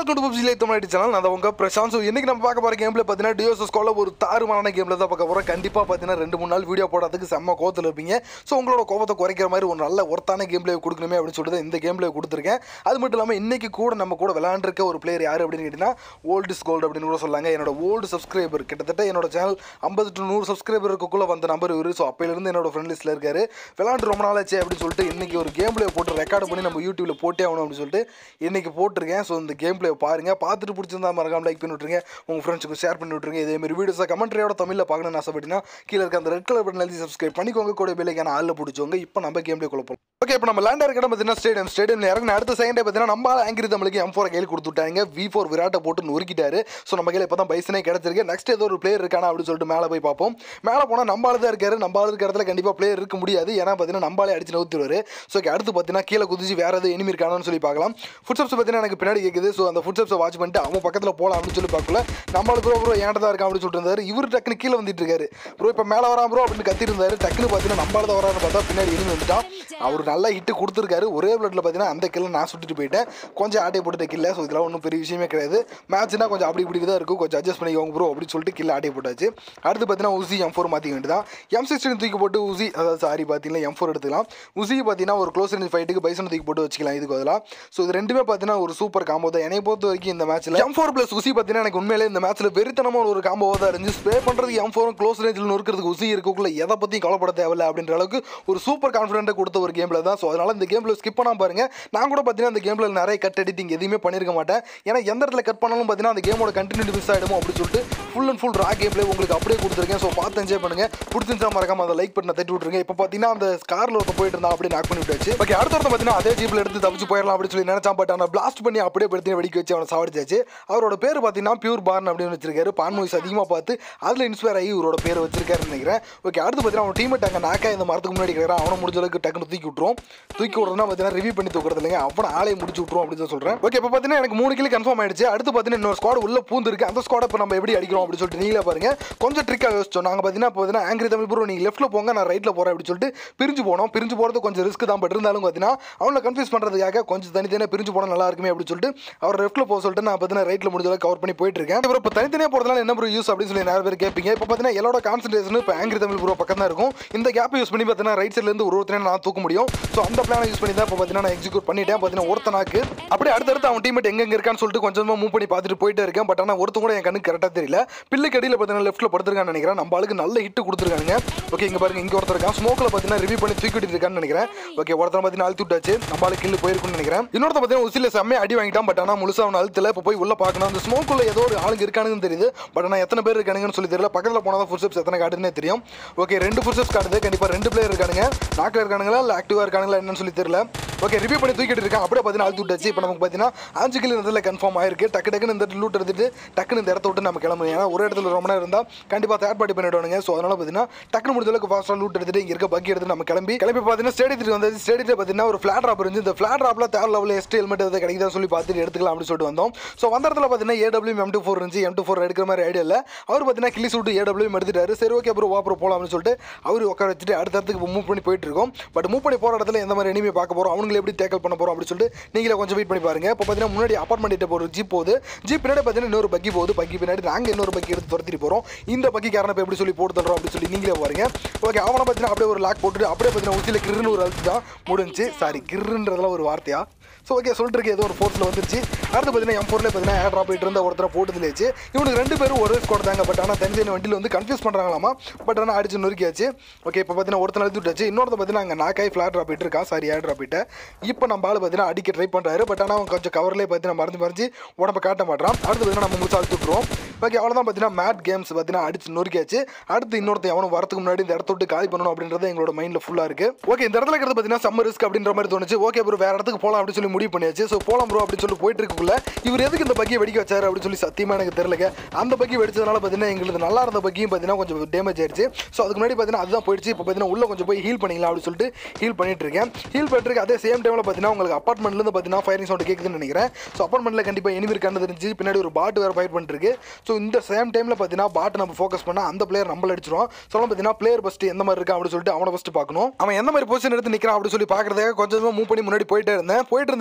welcome to PUBG lite Tamil channel நான் உங்க Prashanth so இன்னைக்கு நம்ம பார்க்க போற கேம்ல பார்த்தீங்கன்னா டியோசஸ் கோல ஒரு தாறுமாறான கேம்ல தான் பார்க்க போறோம் கண்டிப்பா பார்த்தீங்கன்னா ரெண்டு மூணு நாள் வீடியோ போடுறதுக்கு செம்ம கோவத்தில் இருப்பீங்க ஸோ உங்களோட கோவத்தை குறைக்கிற மாதிரி ஒரு நல்ல ஒர்த்தான கேம் பிளே கொடுக்கணுமே அப்படின்னு சொல்லிட்டு இந்த கேம் பிளே கொடுத்துருக்கேன் அது மட்டும் இல்லாமல் இன்னைக்கு கூட நம்ம கூட விளையாண்டுருக்க ஒரு பிளேயர் யார் அப்படின்னு கேட்டிங்கன்னா ஓல்டு கோல்டு அப்படின்னு கூட சொல்லாங்க என்னோட ஓல்டு சப்ஸ்கிரைபர் கிட்டத்தட்ட என்னோட சேனல் ஐம்பது டு நூறு சப்ஸ்கிரைபர் இருக்கக்குள்ள வந்த நம்பர் இவர் ஸோ அப்பையிலிருந்து என்னோட ஃப்ரெண்ட் லிஸ்ட்டில் இருக்காரு விளையாண்டு ரொம்ப நாள் ஆச்சு அப்படின்னு சொல்லிட்டு இன்னைக்கு ஒரு கேம் பிளே போட்டு ரெக்கார்ட் பண்ணி நம்ம யூடியூப்ல போட்டே ஆகணும் அப்படின்னு சொல்லிட்டு இன்னைக்கு போட்டிருக்கேன் ஸோ இந்த கேம் பிளே பாருங்க பார்த்துட்டு பிடிச்சிருந்தா மறக்காம லைக் பண்ணி விட்ருங்க உங்கள் ஃப்ரெண்ட்ஸுக்கு ஷேர் பண்ணி விட்ருங்க இதே மாதிரி வீடியோஸை கமெண்ட்ரியோட தமிழில் பார்க்கணும்னு ஆசைப்பட்டீங்கன்னா கீழே இருக்க அந்த ரெட் கலர் பட்டன் எழுதி சப்ஸ்கிரைப் பண்ணிக்கோங்க கூட பெல்லைக்கான ஆளில் பிடிச்சவங்க இப்போ நம்ம கேம் பிளே குழப்பம் ஓகே இப்போ நம்ம லேண்ட் இருக்க பார்த்தீங்கன்னா ஸ்டேடியம் ஸ்டேடியம் இறங்கின அடுத்த செகண்டே பார்த்தீங்கன்னா நம்ம ஆங்கிரி தமிழுக்கு எம் ஃபோர் கையில் கொடுத்துட்டாங்க வி ஃபோர் விராட்டை போட்டு நொறுக்கிட்டாரு ஸோ நம்ம கையில் இப்போ தான் பைசனே கிடச்சிருக்கு நெக்ஸ்ட் ஏதோ ஒரு பிளேயர் இருக்கானா அப்படின்னு சொல்லிட்டு மேலே போய் பார்ப்போம் மேலே போனால் நம்ம ஆளு தான் இருக்காரு நம்ம ஆளு இருக்க இடத்துல கண்டிப்பாக பிளேயர் இருக்க முடியாது ஏன்னா பார்த்தீங்கன்னா நம்மளாலே அடிச்சு நவுத்துருவாரு ஸோ ஓகே அடுத்து பார்த்தீங்கன்னா கீழே குதிச்சு வேற எதுவும் எனிமி இருக்கானு சொல்லி பார்க்கலாம் ஃபுட் ஸ்டெப்ஸ் பார்த்தீங்கன்னா எனக்கு பின்னாடி கேட்குது ஸோ அந்த ஃபுட் ஸ்டெப்ஸை வாட்ச் பண்ணிட்டு அவன் பக்கத்தில் போகலாம் அப்படின்னு சொல்லி பார்க்கல நம்மளுக்கு ப்ரோ ப்ரோ ஏன்டா தான் இருக்கான் அப்படின்னு சொல்லிட்டு இருந்தாரு இவர் டக்குனு கீழே வந்துட்டு இருக்காரு ப்ரோ இப்போ மேலே வரான் ப்ரோ அப்படின்னு கத்திட்டு இருந்தாரு டக்குனு பார்த்தீங்கன்னா நம்மளால தான் வரான்னு பார்த்தா பின்னாடி எனிமி வந்துட்டான் அவர் நல்லா ஹிட்டு கொடுத்துருக்காரு ஒரே பிளட்ல பார்த்தீங்கன்னா அந்த கில்ல நான் சுட்டுட்டு போயிட்டேன் கொஞ்சம் ஆட்டை போட்டுட்டு கில்ல ஸோ இதெல்லாம் ஒன்றும் பெரிய விஷயமே கிடையாது மேட்ச்னா கொஞ்சம் அப்படி இப்படி தான் இருக்கும் கொஞ்சம் அட்ஜஸ்ட் பண்ணிக்கோங்க ப்ரோ அப்படின்னு சொல்லிட்டு கில்ல ஆட்டை போட்டாச்சு அடுத்து பார்த்தீங்கன்னா உசி எம் ஃபோர் மாற்றிக்க வேண்டியதான் எம் சிக்ஸ்டின் தூக்கி போட்டு உசி அதாவது சாரி பார்த்தீங்கன்னா எம் ஃபோர் எடுத்துக்கலாம் உசி பார்த்தீங்கன்னா ஒரு க்ளோஸ் ரேஞ்ச் ஃபைட்டுக்கு பைசன் தூக்கி போட்டு வச்சுக்கலாம் இதுக்கு பதிலாக ஸோ இது ரெண்டுமே பார்த்தீங்கன்னா ஒரு சூப்பர் காம்போ தான் என்னை பொறுத்த வரைக்கும் இந்த மேட்ச்சில் எம் ஃபோர் ப்ளஸ் உசி பார்த்தீங்கன்னா எனக்கு உண்மையிலே இந்த மேட்ச்சில் வெறித்தனமான ஒரு காம்போவாக தான் இருந்துச்சு ஸ்ப்ரே பண்ணுறதுக்கு எம் ஃபோரும் க்ளோஸ் ரேஞ்சில் நொறுக்கிறதுக்கு உசி இருக்கக்குள்ள எதை பற்றியும் கவலைப்பட தேவையில்ல அப்படின்ற அளவுக்கு ஒரு சூப்பர் கான்ஃபிடென்ட்டாக கொடுத்த ஒரு கேமில் தான் ஸோ அதனால் இந்த கேமில் ஸ்கிப் பண்ணாம பாருங்க நான் கூட பார்த்தீங்கன்னா இந்த கேமில் நிறைய கட் எடிட்டிங் எதுவுமே பண்ணியிருக்க மாட்டேன் ஏன்னா எந்த இடத்துல கட் பண்ணாலும் பார்த்தீங்கன்னா அந்த கேமோட கண்டினியூட்டி மிஸ் ஆகிடுமோ அப்படின்னு சொல்லிட்டு full and full raw game play உங்களுக்கு அப்படியே கொடுத்துருக்கேன் ஸோ பார்த்து என்ஜாய் பண்ணுங்க பிடிச்சிருந்தா மறக்காம அதை லைக் பண்ண தட்டி விட்டுருங்க இப்போ பார்த்தீங்கன்னா அந்த காரில் ஒருத்த போயிட்டு இருந்தா அப்படியே நாக் பண்ணி விட்டாச்சு ஓகே அடுத்த ஒருத்த பார்த்தீங்கன்னா அதே ஜீப்பில் எடுத்து தப்பிச்சு போயிடலாம் அப்படின்னு சொல்லி நினைச்சான் பட் ஆனால் பிளாஸ்ட் பண்ணி அப்படியே படுத்தி வெடிக்க வச்சு அவனை சாவடிச்சாச்சு அவரோட பேர் பார்த்தீங்கன்னா பியூர் பார்ன் அப்படின்னு வச்சிருக்காரு பான் மூவிஸ் அதிகமாக பார்த்து அதில் இன்ஸ்பயர் ஆகி இவரோட பேர் வச்சிருக்காருன்னு நினைக்கிறேன் ஓகே அடுத்து பார்த்தீங்கன்னா அவன் டீமேட் அங்கே நாக்கா இந்த மரத்துக்கு முன்னாடி இருக்கிறான் அவனை முடிஞ்ச அளவுக்கு டக்குனு தூக்கி விட்டுரும் தூக்கி விட்றதுனா பார்த்தீங்கன்னா ரிவ்யூ பண்ணி தூக்குறது இல்லைங்க அவனை ஆளையை முடிச்சு விட்ருவோம் அப்படின்னு தான் சொல்கிறேன் ஓகே இப்போ பார்த்தீங்கன்னா எனக்கு மூணு கிலோ கன்ஃபார்ம் ஆயிடுச்சு அடுத்து பார்த்தீங்கன்னா இன்னொரு ஸ்குவாட் உள்ள பூந்து இருக்கு அந்த ஸ்குவாட் இப்போ நம்ம எப்படி அடிக்கிறோம் அப்படின்னு சொல்லிட்டு நீங்களே பாருங்க கொஞ்சம் ட்ரிக்காக யோசிச்சோம் நாங்கள் பார்த்தீங்கன்னா இப்போ பார்த்தீங்கன்னா ஆங்கிரி தமிழ் ப்ரோ நீங்கள் லெஃப்ட்டில் போங்க நான் ரைட்டில் போகிறேன் அப்படின்னு சொல்லிட்டு பிரிஞ்சு போனோம் பிரிஞ்சு போகிறது கொஞ்சம் ரிஸ்க் தான் பட் இருந்தாலும் பார்த்தீங்கன்னா அவனை கன்ஃபியூஸ் பண்ணுறதுக்காக கொஞ்சம் தனித்தனியாக பிரிஞ்சு போனால் நல்லா இருக்குமே அப்படின்னு சொல்லிட்டு அவர் லெஃப்ட்டில் போக சொல்லிட்டு நான் பார்த்தீங்கன்னா ரைட்டில் முடிஞ்ச அளவுக்கு கவர் பண்ணி போயிட்டு இருக்கேன் அப்புறம் இப்போ தனித்தனியாக போகிறதுனால என்ன ப்ரோ யூஸ் அப்படின்னு சொல்லி நிறைய பேர் கேட்பீங்க இப்போ பார்த்தீங்கன்னா எல்லாரோட கான்சன்ட்ரேஷன் இப்போ ஆங்கிரி தமிழ் ப்ரோ பக்கம் தான் இருக்கும் இந்த கேப் யூஸ் பண்ணி பார்த்தீங்கன்னா ரைட் சைட்லேருந்து ஒரு ஒருத்தனை நான் தூக்க முடியும் ஸோ அந்த பிளானை யூஸ் பண்ணி தான் இப்போ பார்த்தீங்கன்னா நான் எக்ஸிக்யூட் பண்ணிட்டேன் பார்த்தீங்கன்னா ஒருத்தனாக்கு அப்படியே அடுத்தடுத்து அவன் டீமேட் எங்க இருக்கான்னு சொல்லிட்டு கொஞ்சமாக மூவ் பண்ணி பார்த்துட்டு போயிட்டே இருக்கேன் பட் ஆனால் ஒருத்தன் கூட என் கண்ணுக்கு கரெக்டாக தெரியல பில்லுக்கு அடியில் பார்த்தீங்கன்னா லெஃப்ட்டில் படுத்துருக்கான்னு நினைக்கிறேன் நம்ம ஆளுக்கு நல்ல ஹிட் கொடுத்துருக்காங்க ஓகே இங்கே பாருங்க இங்கே ஒருத்தர் இருக்கான் ஸ்மோக்கில் பார்த்தீங்கன்னா ரிவ்யூ பண்ணி தூக்கிட்டு இருக்கான்னு நினைக்கிறேன் ஓகே ஒருத்தர் பார்த்தீங்கன்னா அழுத்தி விட்டாச்சு நம்ம ஆளு கில்லு போயிருக்குன்னு நினைக்கிறேன் இன்னொருத்த பார்த்தீங்கன்னா உசில செம்மையை அடி வாங்கிட்டான் பட் ஆனால் முழுசாக அவன் அழுத்தல இப்போ போய் உள்ள பார்க்கணும் அந்த ஸ்மோக்குள்ள ஏதோ ஒரு ஆளுங்க இருக்கானுன்னு தெரியுது பட் ஆனால் எத்தனை பேர் இருக்கானுங்கன்னு சொல்லி தெரியல பக்கத்தில் போனால் தான் ஃபுட் ஸ்டெப்ஸ் எத்தனை காட்டுன்னே தெரியும் ஓகே ரெண்டு ஃபுட் ஸ்டெப்ஸ் காட்டுது கண்டிப்பாக ரெண்டு பிளேயர் இருக்கானுங்க நாக்கில் இருக்கானுங்களா இல்லை ஆக்டிவாக இருக்கானுங்களா என்னன்னு சொல்லி தெரியல ஓகே ரிவ்யூ பண்ணி தூக்கிட்டு இருக்கான் அப்படியே பார்த்தீங்கன்னா அழுத்து விட்டாச்சு இப்போ நமக்கு பார்த்தீங்கன்னா அஞ்சு கிலோ இடத்துல கன்ஃபார்ம் ஆயிருக்கு டக்கு டக்குன்னு இந்த லூட் எடுத்துட்டு டக்குன்னு இந்த இடத்த விட்டு நம்ம கிளம்பும் ஏன்னா ஒரு இடத்துல ரொம்ப நேரம் இருந்தால் கண்டிப்பாக தேர்ட் பார்ட்டி பண்ணிவிடுவானுங்க ஸோ அதனால பார்த்தீங்கன்னா டக்குனு முடிஞ்ச அளவுக்கு ஃபாஸ்ட்டாக லூட் எடுத்துட்டு இங்கே இருக்க பக்கி எடுத்து நம்ம கிளம்பி கிளம்பி பார்த்தீங்கன்னா ஸ்டேடியத்துக்கு வந்து ஸ்டேடியத்தில் பார்த்தீங்கன்னா ஒரு ஃபிளாட் ட்ராப் இருந்துச்சு இந்த ஃபிளாட் ட்ராப்பில் தேர்ட் லெவல் எஸ்டி ஹெல்மெட் எதாவது கிடைக்குதா சொல்லி பார்த்துட்டு எடுத்துக்கலாம் அப்படின்னு சொல்லிட்டு வந்தோம் ஸோ வந்த இடத்துல பார்த்தீங்கன்னா ஏடபிள்யூ எம் டூ ஃபோர் இருந்துச்சு எம் டூ ஃபோர் எடுக்கிற மாதிரி ஐடியா இல்லை அவர் பார்த்தீங்கன்னா கிளி சூட்டு ஏடபிள்யூ எடுத்துட்டாரு சரி ஓகே அப்புறம் வாப்பர் போகலாம் அப்படின்னு சொல்லிட்டு அவர் உட்கார வச்சுட்டு அடுத்த இடத்துக்கு மூவ் பண்ணி போயிட்டு இருக்கோம் பட் மூவ் பண்ணி போகிற இடத்துல எந்த மாதிரி எனிமே பார்க்க போகிறோம் அவங்களை எப்படி டேக்கல் பண்ண போகிறோம் அப்படின்னு சொல்லிட்டு நீங்களே கொஞ்சம் வெயிட் பண்ணி பாருங்க இப்போ பார்த்தீங்கன்னா முன்னாடி அப்பார்ட்மெண்ட் கிட்ட போகிற ஜீப் போகுது ஜீப் பின்னாடி பார்த்தீங்கன்னா இன்னொரு பக்கி போகுது பக்கி பின்னாடி நாங்கள் இன்னொரு பக்கி எடுத்து துரத்திட்டு போகிறோம் இந்த பக்கி காரணம் இப்போ எப்படி சொல்லி போட்டு தள்ளுறோம் அப்படின்னு சொல்லி நீங்களே பாருங்க ஓகே அவனை பார்த்தீங்கன்னா அப்படியே ஒரு லாக் போட்டுட்டு அப்படியே பார்த்தீங்கன்னா உச்சியில் கிருன்னு ஒரு அழுத்து தான் முடிஞ்சு சாரி கிருன்றதுலாம் ஒரு வார்த்தையா ஸோ ஓகே சொல்லிட்டு இருக்க ஏதோ ஒரு ஃபோர்ஸில் வந்துருச்சு அடுத்து பார்த்தீங்கன்னா எம் ஃபோர்லேயே பார்த்தீங்கன்னா ஏர் ட்ராப் போயிட்டு இருந்த ஒருத்தர போட்டுலேச்சு இவனுக்கு ரெண்டு பேரும் ஒரே ஸ்கோர் தாங்க பட் ஆனால் தனித்தனி வண்டியில் வந்து கன்ஃபியூஸ் பண்ணுறாங்களாமா பட் ஆனால் அடிச்சு நொறுக்கியாச்சு ஓகே இப்போ பார்த்தீங்கன்னா ஒருத்தர் எழுதி விட்டாச்சு இன்னொருத்த பார்த்தீங்கன்னா அங்கே நாக்காய் ஃப்ளாட் ட்ராப் போயிட்டு இருக்கா சாரி ஏர் ட்ராப் போயிட்டு இப்போ நம்ம ஆள் பார்த்தீங்கன்னா அடிக்க ட்ரை பண்ணுறாரு பட் ஆனால் அவன் கொஞ்சம் கவர்லேயே பார்த்தீங்கன்னா மறைஞ்சு மறைஞ்சு உடம்ப காட்ட மாட்டான் அடுத்து பார்த்தீங்கன்னா நம்ம முடிச்சு அழுத்து விட்டுருவோம் ஓகே அவ்வளோதான் பார்த்தீங்கன்னா மேட் கேம்ஸ் பார்த்தீங்கன்னா அடிச்சு நொறுக்கியாச்சு அடுத்து இன்னொருத்த எவனும் வரதுக்கு முன்னாடி இந்த இடத்த விட்டு காலி பண்ணணும் அப்படின்றது எங்களோட மைண்டில் ஃபுல்லாக இருக்கு ஓகே இந்த இடத்துல இருக்கிறது பார்த்தீங்கன்னா சம்மர் ரிஸ்க் அப்படின்ற மாதிரி தோணுச்சு ஓகே ப்ரோ வேற இடத்துக்கு போகலாம் அப்படின்னு சொல்லி முடிவு பண்ணியாச்சு ஸோ போகலாம் ப்ரோ அப்படின்னு சொல்லி போயிட்டு இருக்குள்ள இவர் எதுக்கு இந்த பக்கியை வெடிக்க வச்சாரு அப்படின்னு சொல்லி சத்தியமாக எனக்கு தெரியலங்க அந்த பக்கி வெடிச்சதுனால பார்த்தீங்கன்னா எங்களுக்கு நல்லா இருந்த பக்கியும் பார்த்தீங்கன்னா கொஞ்சம் டேமேஜ் ஆயிடுச்சு ஸோ அதுக்கு முன்னாடி பார்த்தீங்கன்னா அதுதான் போயிடுச்சு இப்போ பார்த்தீங்கன்னா உள்ள கொஞ்சம் போய் ஹீல் பண்ணிக்கலாம் அப்படின்னு சொல்லிட்டு ஹீல் பண்ணிட்டு இருக்கேன் ஹீல் பண்ணிட்டு அதே சேம் டைமில் பார்த்தீங்கன்னா உங்களுக்கு அப்பார்ட்மெண்ட்லேருந்து பார்த்தீங்கன்னா ஃபயரிங் சவுண்ட் கேட்குதுன்னு நினைக்கிறேன் ஸோ அப்பார்ட்மெண்ட்டில் கண்டிப்பாக எனிமி இருக்கான்னு தெரிஞ்சு பின்னாடி ஒரு பாட்டு வேறு ஃபைட் பண்ணிருக்கு ஸோ இந்த சேம் டைமில் பார்த்தீங்கன்னா பாட்டு நம்ம ஃபோக்கஸ் பண்ணால் அந்த பிளேயர் நம்மள அடிச்சிரும் சொல்ல பார்த்தீங்கன்னா பிளேயர் ஃபஸ்ட்டு எந்த மாதிரி இருக்கா அப்படின்னு சொல்லிட்டு அவனை ஃபஸ்ட்டு பார்க்கணும் அவன் எந்த மாதிரி பொசிஷன் எடுத்து நிற்கிறான் அப்படின்னு சொல்லி பார்க்குறதுக்காக கொஞ்சமாக மூவ் பண்ணி முன்னாடி போயிட்டே இருந்தேன் போயிட்டு இருந்த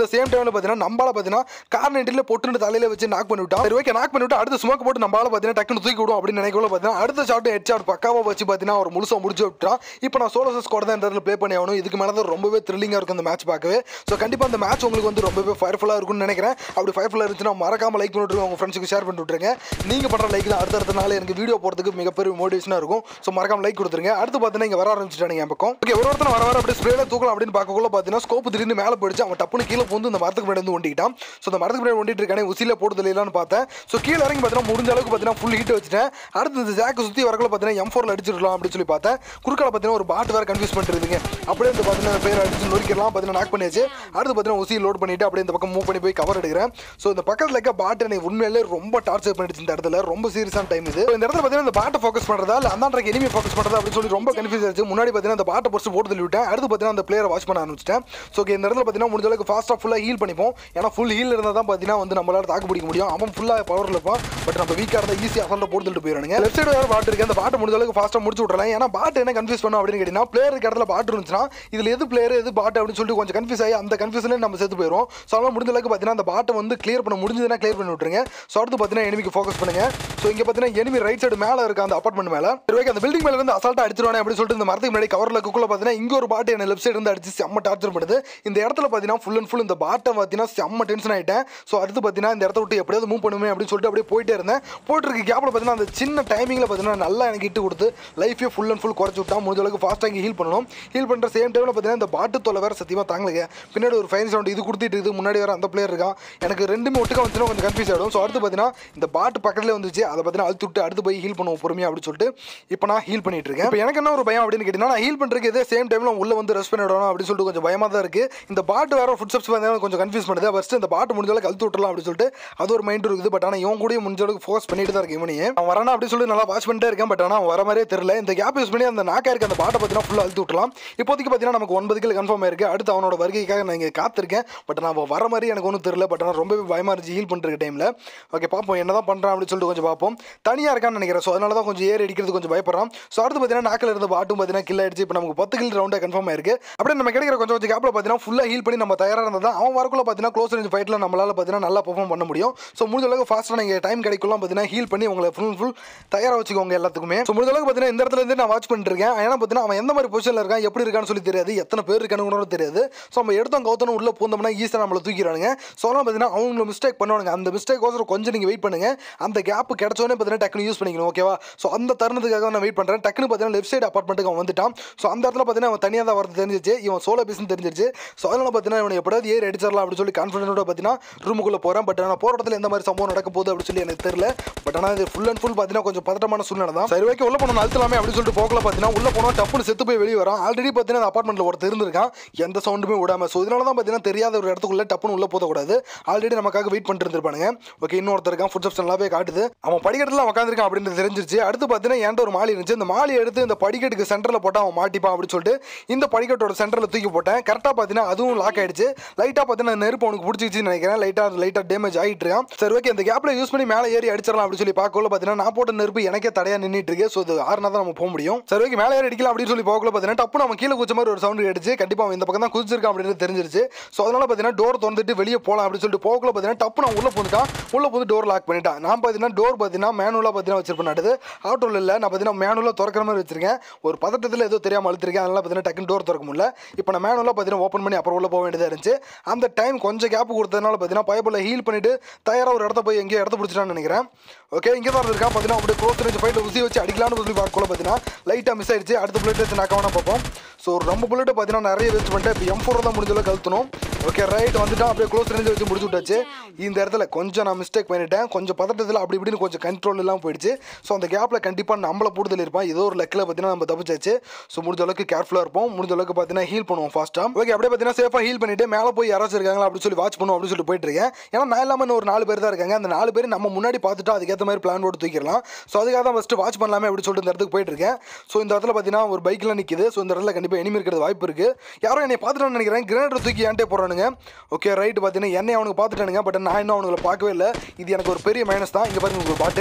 இந்த சேம் டைமில் பார்த்தீங்கன்னா நம்மளால பார்த்தீங்கன்னா கார் நைட்டில் பொட்டுன்னு தலையில வச்சு நாக் பண்ணி விட்டான் சரி ஓகே நாக் பண்ணி விட்டு அடுத்து ஸ்மோக் போட்டு நம்மளால பார்த்தீங்கன்னா டக்குனு தூக்கி விடும் அப்படின்னு நினைக்கல பார்த்தீங்கன்னா அடுத்த ஷாட் ஹெட் ஷாட் பக்காவாக வச்சு பார்த்தீங்கன்னா அவர் முழுசாக முடிச்சு விட்டான் இப்போ நான் சோலோ ஸ்குவாட் தான் இந்த இடத்துல ப்ளே பண்ணி ஆகணும் இதுக்கு மேலே தான் ரொம்பவே த்ரில்லிங்காக இருக்கும் அந்த மேட்ச் பார்க்கவே ஸோ கண்டிப்பாக அந்த மேட்ச் உங்களுக்கு வந்து ரொம்பவே ஃபயர்ஃபுல்லாக இருக்கும்னு நினைக்கிறேன் அப்படி ஃபயர்ஃபுல்லாக இருந்துச்சுன்னா மறக்காம லைக் பண்ணிட்டு உங்கள் ஃப்ரெண்ட்ஸுக்கு ஷேர் பண்ணி விட்டுருங்க நீங்கள் பண்ணுற லைக் தான் அடுத்தடுத்த நாள் எனக்கு வீடியோ போகிறதுக்கு மிகப்பெரிய மோட்டிவேஷனாக இருக்கும் ஸோ மறக்காம லைக் கொடுத்துருங்க அடுத்து பார்த்தீங்கன்னா இங்கே வர ஆரம்பிச்சிட்டாங்க என் பக்கம் ஓகே ஒரு ஒருத்தர் வர வர அப்படியே ஸ்ப்ரேல தூக்கலாம் அப்படின்னு பார்க்கக்குள்ள பார்த்தீங்கன்னா ஸ்கோப் திடீர்னு மேலே போயிடுச்சு அவன் டப்புனு கீழே வந்து இந்த மரத்துக்கு முன்னாடி வந்து ஒண்டிக்கிட்டான் ஸோ அந்த மரத்துக்கு முன்னாடி ஒண்டிட்டு இருக்கானே உசியில் போட்டு தெரியலான்னு பார்த்தேன் ஸோ கீழே இறங்கி பார்த்தீங்கன்னா முடிஞ்ச அளவுக்கு பார்த்தீங்கன்னா ஃபுல் ஹீட் வச்சுட்டேன் அடுத்து இந்த ஜாக்கு சுற்றி வரக்குள்ள பார்த்தீங்கன்னா எம் ஃபோரில் அடிச்சிடலாம் அப்படின்னு சொல்லி பார்த்தேன் குறுக்கால பார்த்தீங்கன்னா ஒரு பாட்டு வேறு கன்ஃபியூஸ் பண்ணிருதுங்க அப்படியே இந்த பார்த்தீங்கன்னா பேர் அடிச்சு நொறுக்கிடலாம் பார்த்தீங்கன்னா நாக் பண்ணியாச்சு அடுத்து பார்த்தீங்கன்னா உசி லோட் பண்ணிட்டு அப்படியே இந்த பக்கம் மூவ் பண்ணி போய் கவர் எடுக்கிறேன் ஸோ இந்த பக்கத்தில் இருக்க பாட்டு எனக்கு உண்மையிலே ரொம்ப டார்ச்சர் பண்ணிடுச்சு இந்த இடத்துல ரொம்ப சீரியஸான டைம் இது இந்த இடத்துல பார்த்தீங்கன்னா இந்த பாட்டை ஃபோக்கஸ் பண்ணுறதா இல்லை அந்த எனிமி ஃபோக்கஸ் பண்ணுறதா அப்படின்னு சொல்லி ரொம்ப கன்ஃபியூஸ் ஆச்சு முன்னாடி பார்த்தீங்கன்னா அந்த பாட்டை பொறுத்து போட்டு தள்ளி விட்டேன் அடுத்து பார்த்தீங்கன்னா அந்த பிளேயரை வாட்ச் பண்ண ஆரம்பிச்சிட்டேன் ஸோ இந்த இடத்துல பார்த்தீங்கன்னா முடிஞ்ச அளவுக்கு ஃபாஸ்ட்டாக ஃபுல்லாக ஹீல் பண்ணிப்போம் ஏன்னா ஃபுல் ஹீல் இருந்தால் தான் பார்த்தீங்கன்னா வந்து நம்மளால தாக்கு பிடிக்க முடியும் அவன் ஃபுல்லாக பவரில் இருப்பான் பட் நம்ம வீக்காக இருந்தால் ஈஸியாக அசல்ட்ட போட்டு தள்ளிட்டு போயிடுவாங்க லெஃப்ட் சைடு வேறு பாட்டு இருக்கு அந்த பாட்டு முடிஞ்ச அளவுக்கு ஃபாஸ்ட்டாக முடிச்சு விட்றலாம் ஏன்னா பாட்டு என்ன கன்ஃபியூஸ் பண்ணும் அப்படின்னு கேட்டிங்கன்னா பிளேயர் இருக்க இடத்துல பாட்டு இருந்துச்சுன்னா இதில் எது பிளேயர் எது பாட்டு அப்படின்னு சொல்லிட்டு கொஞ்சம் கன்ஃபியூஸ் ஆகி அந்த கன்ஃபியூஸ்லேயே நம்ம சேர்த்து போயிடும் ஸோ அதனால் முடிஞ்ச அளவுக்கு பார்த்தீங்கன்னா அந்த பாட்டை வந்து கிளியர் பண்ண முடிஞ்சதுன்னா கிளியர் பண்ணி விட்டுருங்க ஸோ அடுத்து பார்த்தீங்கன்னா எனிமிக்கு ஃபோக்கஸ் பண்ணுங்க ஸோ இங்கே பார்த்தீங்கன்னா எனிமி ரைட் சைடு மேலே இருக்க அந்த அப்பார்ட்மெண்ட் மேலே சரி ஓகே அந்த பில்டிங் மேலே இருந்து அசால்ட்டாக அடிச்சிருவானே அப்படின்னு சொல்லிட்டு இந்த மரத்துக்கு முன்னாடி கவரில் குள்ள பார்த்தீங்கன்னா இங்கே ஒரு பாட்டு என்ன லெஃப்ட் சைடு இருந்து அடிச்சு செம்ம டார்ச்சர் பண்ணுது இந்த இடத்துல பார்த்தீங்கன்னா ஃபுல் அண்ட் ஃபுல் இந்த பாட்டை பார்த்தீங்கன்னா செம்ம டென்ஷன் ஆகிட்டேன் ஸோ அடுத்து பார்த்தீங்கன்னா இந்த இடத்த விட்டு எப்படியாவது மூவ் பண்ணுமே அப்படின்னு சொல்லிட்டு அப்படியே போயிட்டே இருந்தேன் போயிட்டு இருக்க கேப்பில் பார்த்தீங்கன்னா அந்த சின்ன டைமிங்கில் பார்த்தீங்கன்னா நல்லா எனக்கு இட்டு கொடுத்து லைஃபே ஃபுல் அண்ட் ஃபுல் குறைச்சி விட்டா முடிஞ்ச அளவுக்கு ஃபாஸ்ட்டாக ஹீல் பண்ணணும் ஹீல் பண்ணுற சேம் டைமில் பார்த்தீங்கன்னா இந்த பாட்டு தொலை வேறு சத்தியமாக தாங்கலைங்க பின்னாடி ஒரு ஃபைன் சவுண்ட் இது கொடுத்துட்டு இருக்குது முன்னாடி வேறு அந்த பிளேயர் இருக்கான் எனக்கு ரெண்டுமே ஒட்டுக்கா வந்துச்சுன்னா கொஞ்சம் கன்ஃபியூஸ் ஆகிடும் ஸோ அடுத்து பார்த்தீங்கன்னா இந்த பாட்டு பக்கத்துலேயே வந்துச்சு அதை பார்த்தீங்கன்னா அழுத்து விட்டு அடுத்து போய் ஹீல் பண்ணுவோம் பொறுமையாக அப்படின்னு சொல்லிட்டு இப்போ நான் ஹீல் பண்ணிட்டு இருக்கேன் இப்போ எனக்கு என்ன ஒரு பயம் அப்படின்னு கேட்டிங்கன்னா நான் ஹீல் பண்ணுறதுக்கு இதே சேம் டைமில் உள்ள வந்து ரெஸ்ட் பண்ணிடணும் அப்படின்னு சொல்லிட்டு கொஞ்சம் பயமாக தான் இருக்குது இந்த பாட்டு வேறு ஃபுட் ஸ்டெப்ஸ் வந்து கொஞ்சம் கன்ஃபியூஸ் பண்ணுது ஃபஸ்ட்டு இந்த பாட்டு முடிஞ்ச அளவுக்கு அழுத்து விட்டுலாம் அப்படின்னு சொல்லிட்டு அது ஒரு மைண்ட் இருக்குது பட் ஆனால் இவன் கூட முடிஞ்ச அளவுக்கு ஃபோர்ஸ் பண்ணிட்டு தான் இருக்கு இவனையே அவன் வரானா அப்படின்னு சொல்லி நல்லா வாட்ச் பண்ணிட்டே இருக்கேன் பட் ஆனால் அவன் வர மாதிரியே தெரியல இந்த கேப் யூஸ் பண்ணி அந்த நாக்கா இருக்க அந்த பாட்டை பார்த்தீங்கன்னா ஃபுல்லாக அழுத்து விட்டலாம் இப்போதைக்கு பார்த்தீங்கன்னா நமக்கு ஒன்பது கிலோ கன்ஃபார்ம் ஆயிருக்கு அடுத்து அவனோட வருகைக்காக நான் இங்கே காத்திருக்கேன் பட் நான் அவன் வர மாதிரி எனக்கு ஒன்றும் தெரியல பட் ஆனால் ரொம்பவே பயமாக இருந்துச்சு ஹீல் பண்ணுற டைமில் ஓகே பார்ப்போம் என்ன தான் பண்ணுறான் அப்படின்னு சொல்லிட்டு கொஞ்சம் பார்ப்போம் தனியாக இருக்கான்னு நினைக்கிறேன் ஸோ அதனால தான் கொஞ்சம் ஏறி அடிக்கிறது கொஞ்சம் பயப்படுறான் ஸோ அடுத்து பார்த்தீங்கன்னா நாக்கில் இருந்த பாட்டும் பார்த்தீங்கன்னா கில் ஆயிடுச்சு இப்போ நமக்கு பத்து கில் ரவுண்டாக கன்ஃபார்ம் ஆயிருக்கு அப்படியே நம்ம கிடைக்கிற கொஞ்சம் கொஞ்சம் கேப்பில் பார்த்தீங்கன்னா ஃபுல்லாக ஹீல் பண்ணி நம்ம தயாராக இருந்தால் தான் அவன் வரக்குள்ள பார்த்தீங்கன்னா க்ளோஸ் ரேஞ்ச் ஃபைட்டில் நம்மளால் பார்த்தீங்கன்னா நல்லா பெர்ஃபார்ம் பண்ண முடியும் ஸோ முடிஞ்ச அளவுக்கு ஃபாஸ்ட்டாக நீங்கள் டைம் கிடைக்கலாம் பார்த்தீங்கன்னா ஹீல் பண்ணி உங்களை ஃபுல் ஃபுல் தயாராக வச்சுக்கோங்க எல்லாத்துக்குமே ஸோ முடிஞ்ச அளவுக்கு பார்த்தீங்கன்னா இந்த இடத்துல இருந்து நான் வாட்ச் பண்ணிட்டு இருக்கேன் ஏன்னா பார்த்தீங்கன்னா அவன் எந்த மாதிரி பொசிஷனில் இருக்கான் எப்படி இருக்கான்னு சொல்லி தெரியாது எத்தனை பேர் இருக்கானு கூட தெரியாது ஸோ நம்ம எடுத்தோம் கௌத்தனும் உள்ள பூந்தோம்னா ஈஸியாக நம்மளை தூக்கிறானுங்க ஸோ அதெல்லாம் பார்த்தீங்கன்னா அவங்க மிஸ்டேக் பண்ணுவானுங்க அந்த மிஸ்டேக் கோசரம் கொஞ்சம் நீங்கள் வெயிட் பண்ணுங்க அந்த கேப் கிடைச்சோன்னே பார்த்தீங்கன்னா டக்குனு யூஸ் பண்ணிக்கணும் ஓகேவா ஸோ அந்த தருணத்துக்காக நான் வெயிட் பண்ணுறேன் டக்குனு பார்த்தீங்கன்னா லெஃப்ட் சைடு அப்பார்ட்மெண்ட்டுக்கு அவன் வந்துட்டான் ஸோ அந்த இடத்துல பார்த்தீங்கன்னா அவன் தனியாக தான் வரது தெரிஞ்சிச்சு இவன் சோலோ பீஸ்னு தெரிஞ்சிருச்சு ஸோ அதனால பார்த்தீங்கன்னா இவனை எப்படியாவது ஏறி அடிச்சிடலாம் அப்படின்னு சொல்லி கான்ஃபிடென்ட்டோட பார்த்தீங்கன்னா ரூமுக்குள்ளே போகிறேன் பட் ஆனால் போகிற இடத்துல எந்த மாதிரி சம்பவம் நடக்க போகுது அப்படின்னு சொல்லி எனக்கு தெரியல பட் ஆனால் இது ஃபுல் அண்ட் ஃபுல் பார்த்தீங்கன்னா கொஞ்சம் பதட்டமான சூழ்நிலை தான் சரி ஓகே உள்ள போனோம் அழுத்தலாமே அப்படின்னு சொல்லிட்டு போகல பார்த்தீங்கன்னா உள்ள போனோம் டப்புனு செத்து போய் வெளியே வரான் ஆல்ரெடி பார்த்தீங்கன்னா அந்த அப்பார்ட்மெண்ட்டில் ஒருத்தர் இருந்திருக்கான் எந்த சவுண்டுமே விடாம ஸோ இதனால தான் பார்த்தீங்கன்னா தெரியாத ஒரு இடத்துக்குள்ள டப்புனு உள்ள போதக்கூடாது ஆல்ரெடி நமக்காக வெயிட் பண்ணிட்டு இருந்திருப்பானுங்க ஓகே இன்னொருத்தர் இருக்கான் ஃபுட் ஸ்டெப்ஸ் நல்லாவே காட்டுது அவன் படிக்கட்டில் உட்காந்துருக்கான் அப்படின்னு தெரிஞ்சிருச்சு அடுத்து பார்த்தீங்கன்னா என்கிட்ட ஒரு மாலி இருந்துச்சு இந்த மாலி எடுத்து இந்த படிக்கட்டுக்கு சென்டரில் போட்டால் அவன் மாட்டிப்பான் அப்படின்னு சொல்லிட்டு இந்த படிக்கட்டோட சென்டரில் தூக்கி போட்டேன் கரெக்டாக பார்த்தீங்கன்னா அதுவும் லாக் ஆயிடுச்சு லைட்டாக பார்த்தீங்கன்னா நெருப்பு அவனுக்கு பிடிச்சிச்சுன்னு நினைக்கிறேன் லைட்டாக லைட்டாக டேமேஜ் ஆகிட்டு இருக்கான் சரி ஓகே இந்த கேப்பில் யூஸ் பண்ணி மேலே ஏறி அடிச்சிடலாம் அப்படின்னு சொல்லி பார்க்கல பார்த்தீங்கன்னா நான் போட்ட நெருப்பு எனக்கே தடையாக நின்றுட்டு இருக்கு ஸோ இது ஆறுனா தான் நம்ம போக முடியும் சரி ஓகே மேலே ஏறி அடிக்கலாம் அப்படின்னு சொல்லி போகல பார்த்தீங்கன்னா டப்பு நம்ம கீழே குச்ச மாதிரி ஒரு சவுண்ட் கேட்டுச்சு கண்டிப்பாக அவன் இந்த பக்கம் தான் குதிச்சிருக்கான் அப்படின்னு தெரிஞ்சிருச்சு ஸோ அதனால பார்த்தீங்கன்னா டோர் திறந்துட்டு வெளியே போகலாம் அப்படின்னு சொல்லிட்டு போகல பார்த்தீங்கன்னா டப்பு நான் உள்ள போந்துட்டான் உள்ள போது டோர் லாக் பண்ணிட்டான் நான் பார்த்தீங்கன்னா டோர் பார்த்தீங்கன்னா மேனுவலாக பார்த்தீங்கன்னா வச்சிருப்பேன் நடுது ஆட்டோவில் இல்லை நான் பார்த்தீங்கன்னா மேனுவலாக திறக்கிற மாதிரி வச்சிருக்கேன் ஒரு பதட்டத்தில் ஏதோ தெரியாமல் அழுத்திருக்கேன் அதனால பார்த்தீங்கன்னா டக்குன்னு டோர் திறக்க முடியல இப்போ நான் மேனுவலாக பார்த்தீங்கன்னா ஓப்பன் பண்ணி அப்புறம் உள்ள போக வேண்டியதாக இருந்துச்சு அந்த டைம் கொஞ்சம் கேப் கொடுத்ததுனால பார்த்தீங்கன்னா பைப்பில் ஹீல் பண்ணிட்டு தயாராக ஒரு இடத்த போய் எங்கேயோ இடத்த பிடிச்சிட்டான்னு நினைக்கிறேன் ஓகே இங்கே தான் இருக்கான் பார்த்தீங்கன்னா அப்படியே க்ளோஸ் ரேஞ்ச் ஃபைட்டில் உசி வச்சு அடிக்கலாம்னு சொல்லி பார்க்கல பார்த்தீங்கன்னா லைட்டாக மிஸ் ஆயிடுச்சு அடுத்த புல்லட் வச்சு நான் கவனம் பார்ப்போம் ஸோ ரொம்ப புல்லட் பார்த்தீங்கன்னா நிறைய வேஸ்ட் பண்ணிட்டேன் இப்போ எம் ஃபோர் தான் முடிஞ்ச அளவுக்கு கழுத்தணும் ஓகே ரைட் வந்துட்டான் அப்படியே க்ளோஸ் ரேஞ்ச் வச்சு முடிச்சு விட்டாச்சு இந்த இடத்துல கொஞ்சம் நான் மிஸ்டேக் பண்ணிட்டேன் கொஞ்சம் பதட்டத்தில் அப்படி இப்படின்னு கொஞ்சம் கண்ட்ரோல் எல்லாம் போயிடுச்சு ஸோ அந்த கேப்பில் கண்டிப்பாக நம்மளை போடுதல் இருப்பான் ஏதோ ஒரு லெக்கில் பார்த்தீங்கன்னா நம்ம தப்பிச்சாச்சு ஸோ முடிஞ்ச அளவுக்கு கேர்ஃபுல்லாக இருப்போம் முடிஞ்ச அளவுக்கு பார்த்தீங்கன்னா ஹீல் பண்ணுவோம் ஃபாஸ்ட்டாக ஓகே அப்படியே பார்த்தீங்கன்னா சேஃபாக ஹீல் பண்ணிட்டு மேலே போய் யாராச்சும் இருக்காங்களா அப்படின்னு சொல்லி வாட்ச் பண்ணுவோம் அப்படின்னு சொல்லிட்டு போயிட்டு இருக்கேன் ஏன்னா நான் இல்லாமல் இன்னும் ஒரு நாலு பேர் தான் இருக்காங்க அந்த நாலு பேர் நம்ம முன்னாடி பார்த்துட்டு அதுக்கேற்ற மாதிரி பிளான் போட்டு தூக்கிடலாம் ஸோ அதுக்காக தான் ஃபஸ்ட்டு வாட்ச் பண்ணலாமே அப்படின்னு சொல்லிட்டு இந்த இடத்துக்கு போயிட்டு இருக்கேன் ஸோ இந்த இடத்துல பார்த்தீங்கன்னா ஒரு பைக்கில் நிற்கிது ஸோ இந்த இடத்துல கண்டிப்பாக எனிமி இருக்கிறது வாய்ப்பு இருக்குது யாரும் என்னை பார்த்துட்டான்னு நினைக்கிறேன் கிரேனேட்டர் தூக்கி ஏன்ட்டே போகிறானுங்க ஓகே ரைட் பார்த்தீங்கன்னா என்னை அவனுக்கு பார்த்துட்டானுங்க பட் நான் இன்னும் அவனுங்களை பார்க்கவே இல்லை இது எனக்கு ஒரு பெரிய மைனஸ் தான் இங்கே பாருங்க ஒரு பாட்டு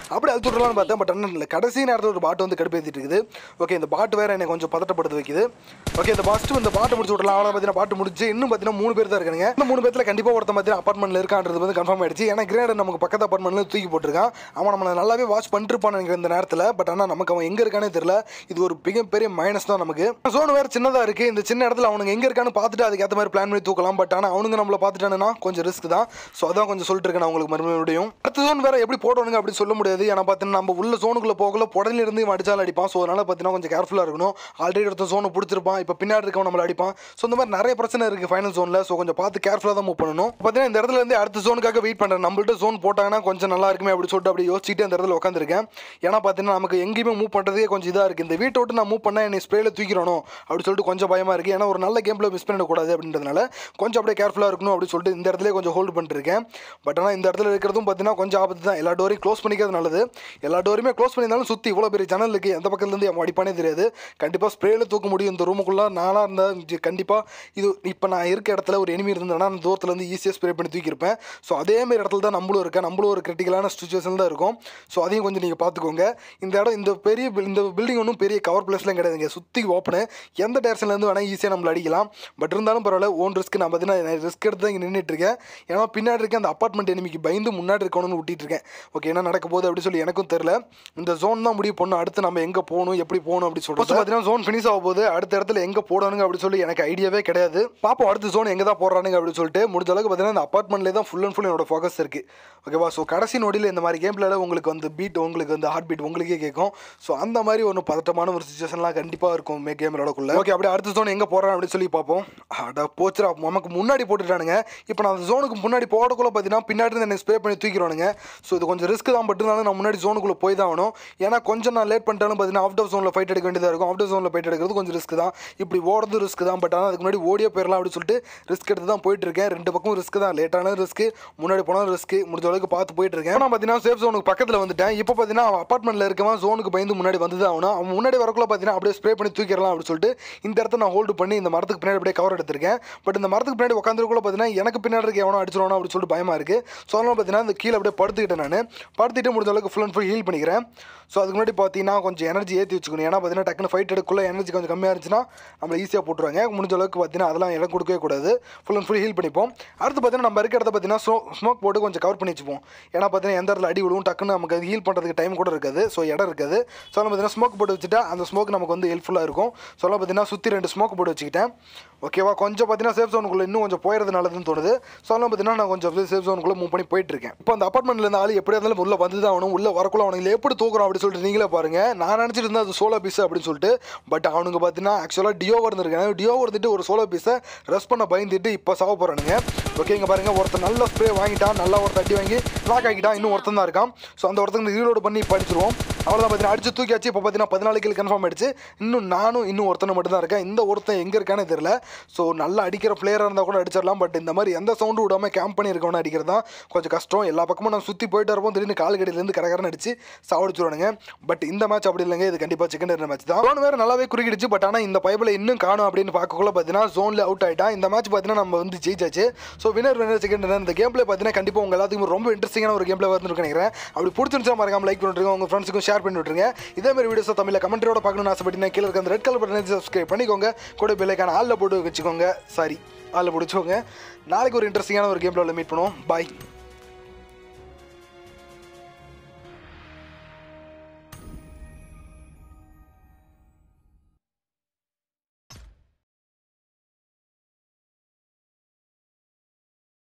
அப்படி அழுத்து விடலாம்னு பார்த்தேன் பட் ஆனால் இல்லை கடைசி நேரத்தில் ஒரு பாட்டு வந்து கடுப்பேற்றிட்டு இருக்குது ஓகே இந்த பாட்டு வேறு என்னை கொஞ்சம் பதட்டப்படுத்த வைக்குது ஓகே இந்த ஃபஸ்ட்டு இந்த பாட்டு முடிச்சு விடலாம் அவ்வளோ பார்த்தீங்கன்னா பாட்டு முடிச்சு இன்னும் பார்த்தீங்கன்னா மூணு பேர் தான் இருக்காங்க இந்த மூணு பேர்த்தில் கண்டிப்பாக ஒருத்தன் பார்த்தீங்கன்னா அப்பார்ட்மெண்ட்டில் இருக்கான்றது வந்து கன்ஃபார்ம் ஆயிடுச்சு ஏன்னா கிரேனர் நமக்கு பக்கத்து அப்பார்ட்மெண்ட்ல தூக்கி போட்டிருக்கான் அவன் நம்மளை நல்லாவே வாட்ச் பண்ணிருப்பான் எனக்கு இந்த நேரத்தில் பட் ஆனால் நமக்கு அவன் எங்கே இருக்கானே தெரியல இது ஒரு மிகப்பெரிய மைனஸ் தான் நமக்கு ஜோன் வேறு சின்னதாக இருக்குது இந்த சின்ன இடத்துல அவனுங்க எங்கே இருக்கான்னு பார்த்துட்டு அதுக்கேற்ற மாதிரி பிளான் பண்ணி தூக்கலாம் பட் ஆனால் அவனுங்க நம்மளை பார்த்துட்டானுன்னா கொஞ்சம் ரிஸ்க் தான் ஸோ அதான் கொஞ்சம் சொல்லிட்டு இருக்கேன் நான் உங்களுக்கு மறுபடியும் அடுத்த ஜோன் வேறு எப்படி போடணுங்க அப்படி சொல்ல முடியாது ஏன்னா பார்த்தீங்கன்னா நம்ம உள்ள ஜோனுக்குள்ளே போகல புடலில் இருந்து இவன் அடிச்சாலும் அடிப்பான் ஸோ அதனால் பார்த்தீங்கன்னா கொஞ்சம் கேர்ஃபுல்லாக இருக்கணும் ஆல்ரெடி ஒருத்த ஜோனை பிடிச்சிருப்பான் இப்போ பின்னாடி இருக்கவன் நம்மளை அடிப்பான் ஸோ இந்த மாதிரி நிறைய பிரச்சனை இருக்குது ஃபைனல் ஜோனில் ஸோ கொஞ்சம் பார்த்து கேர்ஃபுல்லாக தான் மூவ் பண்ணணும் பார்த்தீங்கன்னா இந்த இடத்துல இருந்து அடுத்த ஜோனுக்காக வெயிட் பண்ணுறேன் நம்மள்ட்ட ஜோன் போட்டாங்கன்னா கொஞ்சம் நல்லா இருக்குமே அப்படி சொல்லிட்டு அப்படி யோசிச்சுட்டு அந்த இடத்துல உட்காந்துருக்கேன் ஏன்னா பார்த்தீங்கன்னா நமக்கு எங்கேயுமே மூவ் பண்ணுறதே கொஞ்சம் இதாக இருக்குது இந்த வீட்டை விட்டு நான் மூவ் பண்ணால் என்னை ஸ்ப்ரேல தூக்கிறணும் அப்படி சொல்லிட்டு கொஞ்சம் பயமாக இருக்குது ஏன்னா ஒரு நல்ல கேமில் மிஸ் பண்ணிடக்கூடாது அப்படின்றதுனால கொஞ்சம் அப்படியே கேர்ஃபுல்லாக இருக்கணும் அப்படி சொல்லிட்டு இந்த இடத்துல கொஞ்சம் ஹோல்டு பண்ணிருக்கேன் பட் ஆனால் இந்த இடத்துல இருக்கிறதும் பார்த்தீங்கன்னா கொஞ்சம் ஆபத்து தான் எல்லா டோரையும் க்ளோஸ் பண்ணிக்கிறது நல்லது எல்லா டோரையுமே க்ளோஸ் பண்ணியிருந்தாலும் சுற்றி இவ்வளோ பெரிய ஜன்னல் இருக்குது எந்த பக்கத்துலேருந்து அவன் அடிப்பானே தெரியாது கண்டிப்பாக ஸ்ப்ரேல தூக்க முடியும் இந்த ரூமுக்குள்ளே நானாக இருந்தால் கண்டிப்பாக இது இப்போ நான் இருக்க இடத்துல ஒரு எனிமி இருந்தேன்னா அந்த தூரத்துலேருந்து ஈஸியாக ஸ்ப்ரே பண்ணி தூக்கியிருப்பேன் ஸோ அதேமாரி இடத்துல தான் நம்மளும் இருக்கேன் நம்மளும் ஒரு கிரிட்டிக்கலான சுச்சுவேஷன் தான் இருக்கும் ஸோ அதையும் கொஞ்சம் நீங்கள் பார்த்துக்கோங்க இந்த இடம் இந்த பெரிய buil- இந்த பில்டிங் ஒன்றும் பெரிய கவர் பிளேஸ்லாம் கிடையாதுங்க சுற்றி ஓப்பனு எந்த டேரக்ஷன்லேருந்து வேணால் ஈஸியாக நம்மள அடிக்கலாம் பட் இருந்தாலும் பரவாயில்ல ஓன் ரிஸ்க் நான் பார்த்தீங்கன்னா ரிஸ்க் எடுத்து தான் இங்கே நின்றுட்டு இருக்கேன் ஏன்னா பின்னாடி இருக்க அந்த அப்பார்ட்மெண்ட் எனிமிக்கு பயந்து முன்னாடி இருக்கணும்னு விட்டிட்டு இருக்கேன் ஓகே என்ன நடக்க போகுது அப்படி சொல்லி எனக்கும் தெரியல இந்த ஜோன் தான் முடிவு பண்ணணும் அடுத்து நம்ம எங்கே போகணும் எப்படி போகணும் அப்படி சொல்லிட்டு பார்த்தீங்கன்னா ஜோன் ஃபினிஷ் ஆக போகுது அடுத்த இடத்துல எங்கே போடணுங்க அப்படி சொல்லி எனக்கு ஐடியாவே கிடையாது பார்ப்போம் அடுத்த ஜோன் எங்கே தான் போடுறானுங்க அப்படின்னு சொல்லிட்டு முடிஞ்ச அளவுக்கு பார்த்தீங்கன்னா இந்த அப்பார்ட்மெண்ட்லேயே தான் ஃபுல் அண்ட் ஃபுல் என்னோட ஃபோக்கஸ் இருக்குது ஓகேவா ஸோ கடைசி நொடியில் இந்த மாதிரி கேம் பிளேல உங்களுக்கு வந்து பீட் உங்களுக்கு வந்து ஹார்ட் பீட் உங்களுக்கே கேட்கும் ஸோ அந்த மாதிரி ஒன்று பதட்டமான ஒரு சுச்சுவேஷன்லாம் கண்டிப்பாக இருக்கும் மே கேம் விளாடக்குள்ள ஓகே அப்படியே அடுத்த ஜோன் எங்கே போடுறான் அப்படின்னு சொல்லி பார்ப்போம் அட போச்சுடா நமக்கு முன்னாடி போட்டுட்டானுங்க இப்போ நான் அந்த ஜோனுக்கு முன்னாடி போடக்குள்ள பார்த்தீங்கன்னா பின்னாடி இருந்து என்னை ஸ்ப்ரே பண்ணி தூக்கிடுவானுங்க ஸோ இது கொஞ்சம் ரிஸ்க் தான் பட் இருந்தாலும் நான் முன்னாடி ஜோனுக்குள்ளே போய் தான் ஆகணும் ஏன்னா கொஞ்சம் நான் லேட் பண்ணிட்டாலும் பார்த்தீங்கன்னா அவுட் ஆஃப் ஜோனில் ஃபைட் எடுக்க வேண்டியதாக இருக்கும் அவுட் ஆஃப் ஜோனில் ஃபைட் எடுக்கிறது கொஞ்சம் ரிஸ்க் தான் இப்படி ஓடுறது ரிஸ்க் தான் பட் ஆனால் அதுக்கு முன்னாடி ஓடியே போயிடலாம் அப்படின்னு சொல்லிட்டு ரிஸ்க் எடுத்து தான் போயிட்டு இருக்கேன் ரெண்டு பக்கம் ரிஸ்க் தான் லேட்டான ரிஸ்க் முன்னாடி போனாலும் ரிஸ்க் முடிஞ்ச அளவுக்கு பார்த்து போயிட்டு இருக்கேன் நான் பார்த்தீங்கன்னா சேஃப் ஜோனுக்கு பக்கத்தில் வந்துட்டேன் இப்போ பார்த்தீங்கன்னா அவன் அப்பார்ட்மெண்ட்டில் இருக்கவன் ஜோனுக்கு பயந்து முன்னாடி வந்து தான் ஆகணும் அவன் முன்னாடி வரக்குள்ள பார்த்தீங்கன்னா அப்படியே ஸ்ப்ரே பண்ணி தூக்கிடலாம் அப்படின்னு சொல்லிட்டு இந்த இடத்த நான் ஹோல்டு பண்ணி இந்த மரத்துக்கு பின்னாடி அப்படியே கவர் எடுத்திருக்கேன் பட் இந்த மரத்துக்கு பின்னாடி உட்காந்துருக்குள்ள பார்த்தீங்கன்னா எனக்கு பின்னாடி இருக்க எவனோ அடிச்சிடணும் அப்படின்னு சொல்லிட்டு பயமா இருக்கு ஸோ அதனால பார்த்தீங்கன்னா இந்த கீழே அப்படியே படுத்துக்கிட்டேன் நான் படுத்துட்டு முடிஞ்ச அளவுக்கு ஃபுல் அண்ட் ஃபுல் ஹீல் பண்ணிக்கிறேன் ஸோ அதுக்கு முன்னாடி பார்த்தீங்கன்னா கொஞ்சம் எனர்ஜி ஏற்றி வச்சுக்கணும் ஏன்னா பார்த்தீங்கன்னா டக்குனு ஃபைட் எடுக்குள்ள எனர்ஜி கொஞ்சம் கம்மியாக இருந்துச்சுன்னா நம்மளை ஈஸியாக போட்டுருவாங்க முடிஞ்ச அளவுக்கு பார்த்தீங்கன்னா அதெல்லாம் இடம் கொடுக்கவே கூடாது ஃபுல் அண்ட் ஃபுல் ஹீல் பண்ணிப்போம் அடுத்து பார்த்தீங்கன்னா நம்ம இருக்க இடத்த பார்த்தீங்கன்னா ஸ்மோ ஸ்மோக் போட்டு கொஞ்சம் கவர் பண்ணி வச்சுப்போம் ஏன்னா பார்த்தீங்கன்னா எந்த இடத்துல அடி விடுவோம் டக்குன்னு நமக்கு ஹீல் பண்ணுறதுக்கு டைம் கூட இருக்காது ஸோ இடம் இருக்காது ஸோ நம்ம பார்த்தீங்கன்னா ஸ்மோக் போட்டு வச்சுட்டா அந்த ஸ்மோக் நமக்கு வந்து ஹெல்ப்ஃபுல்லாக இருக்கும் ஸோ அதெல்லாம் பார்த்தீங்கன்னா சுற்றி ரெண்டு ஸ்மோக் போட்டு வச்சுக்கிட்டேன் ஓகேவா கொஞ்சம் பார்த்தீங்கன்னா சேஃப் ஜோனுக்குள்ளே இன்னும் கொஞ்சம் போயிறது நல்லதுன்னு தோணுது ஸோ அதெல்லாம் பார்த்தீங்கன்னா நான் கொஞ்சம் சேஃப் ஜோனுக்குள்ளே மூவ் பண்ணி போயிட்டு இருக்கேன் இப்போ அந்த அப்பார்ட்மெண்ட்ல இருந்த ஆள் எப்படி இருந்தாலும் உள்ள வந்து தான் அவனும் உள்ள வரக்குள்ள அவனுங்களை எப்படி தூக்குறோம் அப்படி சொல்லிட்டு நீங்களே பாருங்க நான் நினச்சிட்டு இருந்தேன் அது சோலோ பீஸ் அப்படின்னு சொல்லிட்டு பட் அவனுங்க பார்த்தீங்கன்னா ஆக்சுவலாக டியோ இருந்திருக்காங்க டியோ வந்துட்டு ஒரு சோலோ பீஸை ரெஸ்ட் பண்ண பயந்துட்டு இப்போ சாவ போகிறானுங்க ஓகே இங்கே பாருங்க ஒருத்தன் நல்ல ஸ்ப்ரே வாங்கிட்டான் நல்லா ஒரு தட்டி வாங்கி லாக் ஆகிட்டான் இன்னும் ஒருத்தன் தான் இருக்கான் ஸோ அந்த ஒருத்தங்க ரீலோடு பண்ணி படிச்சிருவோம் அவ்வளோதான் பார்த்தீங்கன்னா அடிச்சு தூக்கியாச்சு இப்போ பார்த்தீங்கன்னா பதினாலு கிலோ கன்ஃபார்ம் ஆயிடுச்சு இன்னும் நானும் இன்னும் ஒருத்தனை மட்டும் தான் இருக்கேன் இந்த ஒருத்தன் எங்கே இருக்கானே தெரியல ஸோ நல்லா அடிக்கிற பிளேயராக இருந்தால் கூட அடிச்சிடலாம் பட் இந்த மாதிரி எந்த சவுண்டும் விடாமல் கேம்ப் பண்ணி இருக்கவன அடிக்கிறது தான் கொஞ்சம் கஷ்டம் எல்லா பக்கமும் நான் சுற்றி போயிட்டு இருப்போம் திடீர்னு கால் கடையிலேருந்து கடற்கரன்னு அடிச்சு சாவடிச்சுடுவானுங்க பட் இந்த மேட்ச் அப்படி இல்லைங்க இது கண்டிப்பாக சிக்கன் டின்னர் மேட்ச் தான் ஜோன் வேறு நல்லாவே குறுக்கிடுச்சு பட் ஆனால் இந்த பைபிள் இன்னும் காணும் அப்படின்னு பார்க்கக்குள்ள பார்த்தீங்கன்னா ஜோனில் அவுட் ஆகிட்டான் இந்த மேட்ச் பார்த்தீங்கன்னா நம்ம வந்து ஜெயிச்சாச்சு so winner winner chicken dinner இந்த கேம் பிளே பார்த்தீங்கன்னா கண்டிப்பாக உங்க எல்லாத்துக்கும் ரொம்ப இன்ட்ரெஸ்டிங்கான ஒரு கேம் பிளே வந்து நினைக்கிறேன் அப்படி பிடிச்சிருந்துச்சா மறக்காம லைக் பண்ணிட்டுருங்க உங்கள் ஃப்ரெண்ட்ஸுக்கும் ஷேர் பண்ணி விட்டுருங்க இதே மாதிரி வீடியோஸை தமிழில் கமெண்ட்டோட பார்க்கணும்னு ஆசைப்பட்டீங்கன்னா கீழே இருக்க அந்த ரெட் கலர் பட்டன் சப்ஸ்கிரைப் பண்ணிக்கோங்க கூட பெல்லைக்கான ஆளில் போட்டு வச்சுக்கோங்க சாரி ஆளில் பிடிச்சோங்க நாளைக்கு ஒரு இன்ட்ரெஸ்டிங்கான ஒரு கேம் பிளேவில் மீட் பண்ணுவோம் பாய்